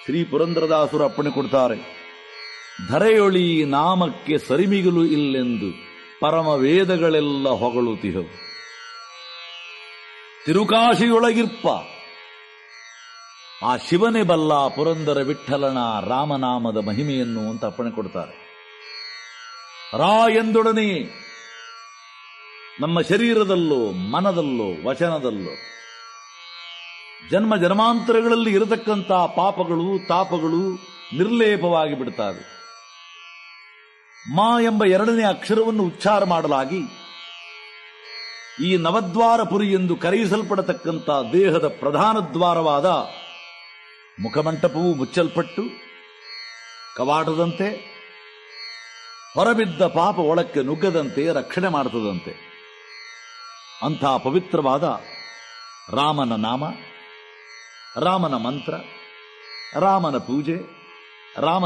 ಶ್ರೀ ಪುರಂದರದಾಸರು ಅಪ್ಪಣೆ ಕೊಡ್ತಾರೆ ಧರೆಯೊಳಿ ನಾಮಕ್ಕೆ ಸರಿಮಿಗಲು ಇಲ್ಲೆಂದು ಪರಮ ವೇದಗಳೆಲ್ಲ ಹೊಗಳುತಿಹವು ತಿರುಕಾಶಿಯೊಳಗಿರ್ಪ ಆ ಶಿವನೇ ಬಲ್ಲ ಪುರಂದರ ವಿಠಲನ ರಾಮನಾಮದ ಮಹಿಮೆಯನ್ನು ಅಂತ ಅಪ್ಪಣೆ ಕೊಡ್ತಾರೆ ರಾ ಎಂದೊಡನೆ ನಮ್ಮ ಶರೀರದಲ್ಲೋ ಮನದಲ್ಲೋ ವಚನದಲ್ಲೋ ಜನ್ಮ ಜನ್ಮಾಂತರಗಳಲ್ಲಿ ಇರತಕ್ಕಂಥ ಪಾಪಗಳು ತಾಪಗಳು ನಿರ್ಲೇಪವಾಗಿ ಬಿಡುತ್ತವೆ ಮಾ ಎಂಬ ಎರಡನೇ ಅಕ್ಷರವನ್ನು ಉಚ್ಚಾರ ಮಾಡಲಾಗಿ ಈ ನವದ್ವಾರಪುರಿ ಎಂದು ಕರೆಯಿಸಲ್ಪಡತಕ್ಕಂಥ ದೇಹದ ಪ್ರಧಾನ ದ್ವಾರವಾದ ಮುಖಮಂಟಪವು ಮುಚ್ಚಲ್ಪಟ್ಟು ಕವಾಟದಂತೆ ಹೊರಬಿದ್ದ ಪಾಪ ಒಳಕ್ಕೆ ನುಗ್ಗದಂತೆ ರಕ್ಷಣೆ ಮಾಡುತ್ತದಂತೆ ಅಂಥ ಪವಿತ್ರವಾದ ರಾಮನ ನಾಮ ರಾಮನ ಮಂತ್ರ ರಾಮನ ಪೂಜೆ ರಾಮ